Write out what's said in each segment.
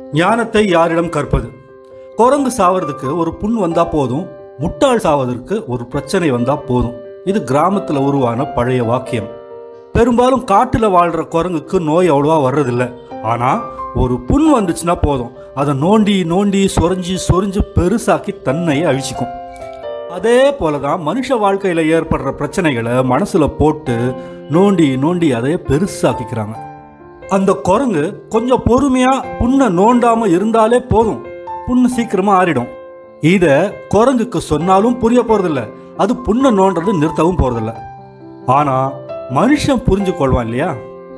ஞானத்தை யாரிடம் கற்பது குரங்கு சாவறதுக்கு ஒரு புண் வந்தா போதும் முட்டாள் சாவதற்கு ஒரு பிரச்சனை வந்தா போதும் இது கிராமத்துல உருவான பழைய வாக்கியம் பெரும்பாலும் காட்டுல வாழ்ற குரங்குக்கு நோய் அவ்வளவா வர்றதில்ல ஆனா ஒரு புண் வந்துச்சுன்னா போதும் அதை நோண்டி நோண்டி சொரிஞ்சு சொரிஞ்சு பெருசாக்கி தன்னை அழிச்சிக்கும் அதே போலதான் மனுஷ வாழ்க்கையில ஏற்படுற பிரச்சனைகளை மனசுல போட்டு நோண்டி நோண்டி அதை பெருசாக்கிக்கிறாங்க அந்த குரங்கு கொஞ்சம் பொறுமையா புண்ணை நோண்டாம இருந்தாலே போதும் புண்ணு சீக்கிரமா ஆறிடும் இத குரங்குக்கு சொன்னாலும் புரிய போறதில்ல அது புண்ணை நோண்டுறது நிறுத்தவும் போறதில்ல ஆனா மனுஷன் புரிஞ்சு கொள்வான் இல்லையா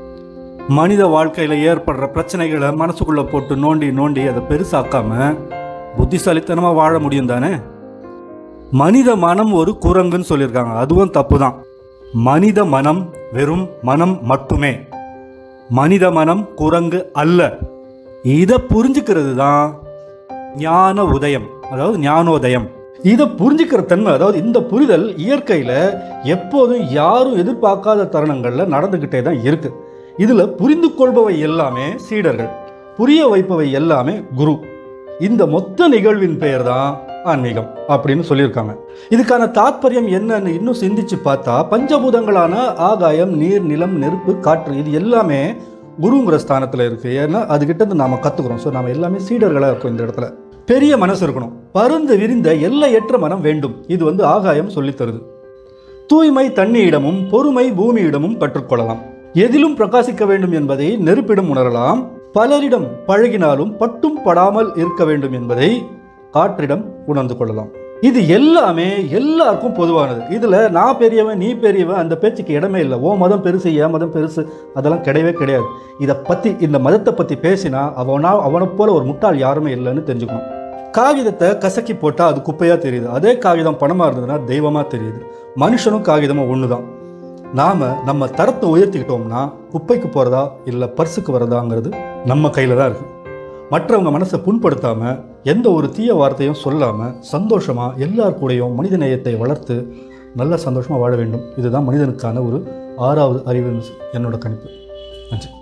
மனித வாழ்க்கையில ஏற்படுற பிரச்சனைகளை மனசுக்குள்ள போட்டு நோண்டி நோண்டி அதை பெருசாக்காம புத்திசாலித்தனமா வாழ முடியும் தானே மனித மனம் ஒரு குரங்குன்னு சொல்லியிருக்காங்க அதுவும் தப்பு தான் மனித மனம் வெறும் மனம் மட்டுமே மனித மனம் குரங்கு அல்ல இதை புரிஞ்சுக்கிறது தான் ஞான உதயம் அதாவது ஞானோதயம் இதை புரிஞ்சுக்கிற தன்மை அதாவது இந்த புரிதல் இயற்கையில எப்போதும் யாரும் எதிர்பார்க்காத தருணங்கள்ல நடந்துகிட்டே தான் இருக்கு இதுல புரிந்து கொள்பவை எல்லாமே சீடர்கள் புரிய வைப்பவை எல்லாமே குரு இந்த மொத்த நிகழ்வின் பெயர் தான் ஆன்மீகம் அப்படின்னு சொல்லியிருக்காங்க இதுக்கான தாத்பரியம் என்னன்னு இன்னும் சிந்திச்சு பார்த்தா பஞ்சபூதங்களான ஆகாயம் நீர் நிலம் நெருப்பு காற்று இது எல்லாமே குருங்கிற ஸ்தானத்தில் இருக்கு ஏன்னா அதுகிட்ட இருந்து நாம கத்துக்கிறோம் ஸோ நாம எல்லாமே சீடர்களாக இருக்கும் இந்த இடத்துல பெரிய மனசு இருக்கணும் பருந்து விரிந்த எல்லையற்ற மனம் வேண்டும் இது வந்து ஆகாயம் சொல்லித் தருது தூய்மை தண்ணியிடமும் பொறுமை பூமியிடமும் கற்றுக்கொள்ளலாம் எதிலும் பிரகாசிக்க வேண்டும் என்பதை நெருப்பிடம் உணரலாம் பலரிடம் பழகினாலும் பட்டும் படாமல் இருக்க வேண்டும் என்பதை காற்றிடம் உணர்ந்து கொள்ளலாம் இது எல்லாமே எல்லாருக்கும் பொதுவானது இதுல நான் பெரியவன் நீ பெரியவன் அந்த பேச்சுக்கு இடமே இல்லை ஓ மதம் பெருசு என் மதம் பெருசு அதெல்லாம் கிடையவே கிடையாது இதை பத்தி இந்த மதத்தை பத்தி பேசினா அவனா அவனை போல ஒரு முட்டாள் யாருமே இல்லைன்னு தெரிஞ்சுக்கணும் காகிதத்தை கசக்கி போட்டா அது குப்பையா தெரியுது அதே காகிதம் பணமா இருந்ததுன்னா தெய்வமா தெரியுது மனுஷனும் காகிதமும் ஒண்ணுதான் நாம நம்ம தரத்தை உயர்த்திக்கிட்டோம்னா குப்பைக்கு போறதா இல்ல பர்சுக்கு வரதாங்கிறது நம்ம கையில தான் இருக்கு மற்றவங்க மனசை புண்படுத்தாம எந்த ஒரு தீய வார்த்தையும் சொல்லாம சந்தோஷமா எல்லார் கூடயும் மனித நேயத்தை வளர்த்து நல்ல சந்தோஷமா வாழ வேண்டும் இதுதான் மனிதனுக்கான ஒரு ஆறாவது அறிவு என்னோட கணிப்பு நன்றி